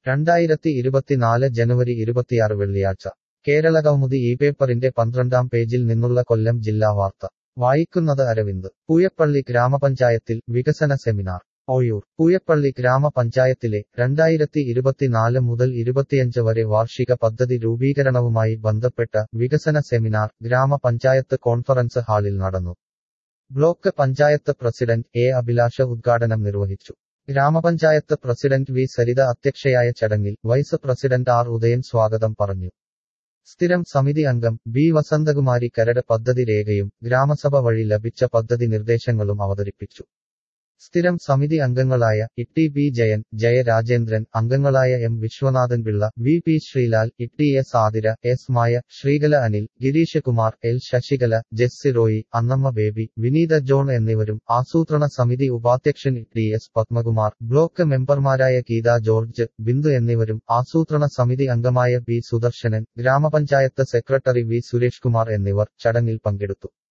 രണ്ടായിരത്തി ഇരുപത്തിനാല് ജനുവരി ഇരുപത്തിയാറ് വെള്ളിയാഴ്ച കേരളകൗമുദി ഈ പേപ്പറിന്റെ പന്ത്രണ്ടാം പേജിൽ നിന്നുള്ള കൊല്ലം ജില്ലാ വാർത്ത വായിക്കുന്നത് അരവിന്ദ് പൂയപ്പള്ളി ഗ്രാമപഞ്ചായത്തിൽ വികസന സെമിനാർ ഓയൂർ പൂയപ്പള്ളി ഗ്രാമപഞ്ചായത്തിലെ രണ്ടായിരത്തി ഇരുപത്തിനാല് മുതൽ ഇരുപത്തിയഞ്ച് വരെ വാർഷിക പദ്ധതി രൂപീകരണവുമായി ബന്ധപ്പെട്ട വികസന സെമിനാർ ഗ്രാമപഞ്ചായത്ത് കോൺഫറൻസ് ഹാളിൽ നടന്നു ബ്ലോക്ക് പഞ്ചായത്ത് പ്രസിഡന്റ് എ അഭിലാഷ ഉദ്ഘാടനം നിർവഹിച്ചു ഗ്രാമപഞ്ചായത്ത് പ്രസിഡന്റ് വി സരിത അധ്യക്ഷയായ ചടങ്ങിൽ വൈസ് പ്രസിഡന്റ് ആർ ഉദയൻ സ്വാഗതം പറഞ്ഞു സ്ഥിരം സമിതി അംഗം ബി വസന്തകുമാരി കരട് പദ്ധതി രേഖയും ഗ്രാമസഭ വഴി ലഭിച്ച പദ്ധതി നിർദ്ദേശങ്ങളും അവതരിപ്പിച്ചു സ്ഥിരം സമിതി അംഗങ്ങളായ ഇട്ടി ബി ജയൻ ജയ രാജേന്ദ്രൻ അംഗങ്ങളായ എം വിശ്വനാഥൻ പിള്ള വി പി ശ്രീലാൽ ഇട്ടി എസ് ആതിര എസ് മായ ശ്രീകല അനിൽ ഗിരീഷ് കുമാർ എൽ ശശികല ജെസ്സി റോയി അന്നമ്മ ബേബി വിനീത ജോൺ എന്നിവരും ആസൂത്രണ സമിതി ഉപാധ്യക്ഷൻ ടി എസ് പത്മകുമാർ ബ്ലോക്ക് മെമ്പർമാരായ ഗീത ജോർജ് ബിന്ദു എന്നിവരും ആസൂത്രണ സമിതി അംഗമായ ബി സുദർശനൻ ഗ്രാമപഞ്ചായത്ത് സെക്രട്ടറി വി സുരേഷ് കുമാർ എന്നിവർ ചടങ്ങിൽ പങ്കെടുത്തു